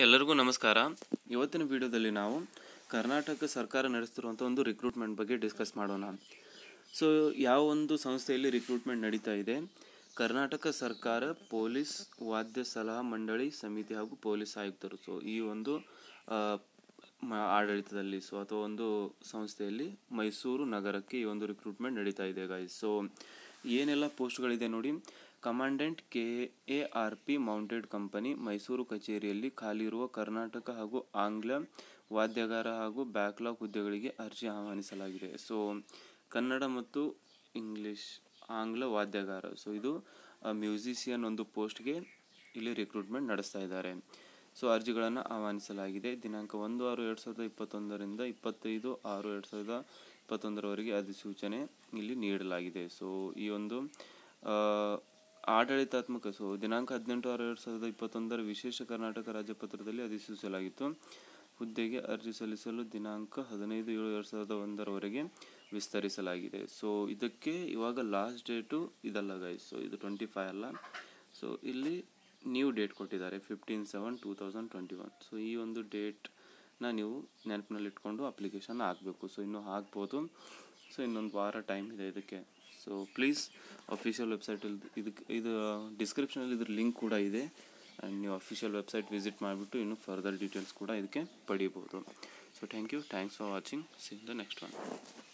ಎಲ್ಲರಿಗೂ ನಮಸ್ಕಾರ ಇವತ್ತಿನ ವಿಡಿಯೋದಲ್ಲಿ ನಾವು ಕರ್ನಾಟಕ ಸರ್ಕಾರ ನಡೆಸ್ತಿರುವಂಥ ಒಂದು ರಿಕ್ರೂಟ್ಮೆಂಟ್ ಬಗ್ಗೆ ಡಿಸ್ಕಸ್ ಮಾಡೋಣ ಸೊ ಯಾವ ಒಂದು ಸಂಸ್ಥೆಯಲ್ಲಿ ರಿಕ್ರೂಟ್ಮೆಂಟ್ ನಡೀತಾ ಇದೆ ಕರ್ನಾಟಕ ಸರ್ಕಾರ ಪೊಲೀಸ್ ವಾದ್ಯ ಸಲಹಾ ಮಂಡಳಿ ಸಮಿತಿ ಹಾಗೂ ಪೊಲೀಸ್ ಆಯುಕ್ತರು ಸೊ ಈ ಒಂದು ಆ, ಮ- ಆಡಳಿತದಲ್ಲಿ ಸೊ ಅಥವಾ ಒಂದು ಸಂಸ್ಥೆಯಲ್ಲಿ ಮೈಸೂರು ನಗರಕ್ಕೆ ಈ ಒಂದು ರಿಕ್ರೂಟ್ಮೆಂಟ್ ನಡೀತಾ ಇದೆ ಗಾಯ್ಸ್ ಸೊ ಏನೆಲ್ಲ ಪೋಸ್ಟ್ಗಳಿದೆ ನೋಡಿ commandant K A R P mounted company Mysuru ಕಚೇರಿಯಲ್ಲಿ ಖಾಲಿ ಇರುವ ಕರ್ನಾಟಕ ಹಾಗೂ ಆಂಗ್ಲ ವಾದ್ಯಗಾರ ಹಾಗೂ ಬ್ಯಾಕ್ಲಾಗ್ ಹುದ್ದೆಗಳಿಗೆ ಅರ್ಜಿ ಆಹ್ವಾನಿಸಲಾಗಿದೆ ಸೊ ಕನ್ನಡ ಮತ್ತು ಇಂಗ್ಲಿಷ್ ಆಂಗ್ಲ ವಾದ್ಯಗಾರ ಸೊ ಇದು ಮ್ಯೂಸಿಷಿಯನ್ ಒಂದು ಪೋಸ್ಟ್ಗೆ ಇಲ್ಲಿ ರಿಕ್ರೂಟ್ಮೆಂಟ್ ನಡೆಸ್ತಾ ಇದ್ದಾರೆ ಸೊ ಅರ್ಜಿಗಳನ್ನು ಆಹ್ವಾನಿಸಲಾಗಿದೆ ದಿನಾಂಕ ಒಂದು ಆರು ಎರಡು ಸಾವಿರದ ಇಪ್ಪತ್ತೊಂದರಿಂದ ಇಪ್ಪತ್ತೈದು ಆರು ಎರಡು ಸಾವಿರದ ಇಪ್ಪತ್ತೊಂದರವರೆಗೆ ಅಧಿಸೂಚನೆ ಇಲ್ಲಿ ನೀಡಲಾಗಿದೆ ಸೊ ಈ ಒಂದು ಆ, ಆಡಳಿತಾತ್ಮಕ ಸೊ ದಿನಾಂಕ ಹದಿನೆಂಟು ಆರು ಎರಡು ಸಾವಿರದ ಇಪ್ಪತ್ತೊಂದರ ವಿಶೇಷ ಕರ್ನಾಟಕ ರಾಜ್ಯಪತ್ರದಲ್ಲಿ ಅಧಿಸೂಚಿಸಲಾಗಿತ್ತು ಹುದ್ದೆಗೆ ಅರ್ಜಿ ಸಲ್ಲಿಸಲು ದಿನಾಂಕ ಹದಿನೈದು ಏಳು ಎರಡು ಸಾವಿರದ ಒಂದರವರೆಗೆ ವಿಸ್ತರಿಸಲಾಗಿದೆ ಸೊ ಇದಕ್ಕೆ ಇವಾಗ ಲಾಸ್ಟ್ ಡೇಟು ಇದಲ್ಲ ಗೈಸ್ ಸೊ ಇದು ಟ್ವೆಂಟಿ ಫೈವ್ ಅಲ್ಲ ಸೊ ಇಲ್ಲಿ ನ್ಯೂ ಡೇಟ್ ಕೊಟ್ಟಿದ್ದಾರೆ fifteen seven two thousand twenty one so ಈ ಒಂದು ಡೇಟ್ನ ನೀವು ನೆನಪಿನಲ್ಲಿ ಇಟ್ಕೊಂಡು ಅಪ್ಲಿಕೇಶನ್ ಹಾಕಬೇಕು ಸೊ ಇನ್ನೂ ಹಾಕ್ಬೋದು ಸೊ ಇನ್ನೊಂದು ವಾರ ಟೈಮ್ ಇದೆ ಇದಕ್ಕೆ ಸೊ ಪ್ಲೀಸ್ ಅಫಿಷಿಯಲ್ ವೆಬ್ಸೈಟಲ್ಲಿ ಇದಕ್ಕೆ ಇದು ಡಿಸ್ಕ್ರಿಪ್ಷನಲ್ಲಿ ಇದ್ರ ಲಿಂಕ್ ಕೂಡ ಇದೆ ಆ್ಯಂಡ್ ನೀವು ಅಫಿಷಿಯಲ್ ವೆಬ್ಸೈಟ್ ವಿಸಿಟ್ ಮಾಡಿಬಿಟ್ಟು ಇನ್ನೂ ಫರ್ದರ್ ಡೀಟೇಲ್ಸ್ ಕೂಡ ಇದಕ್ಕೆ ಪಡಿಬೋದು so thank you thanks for watching see the next one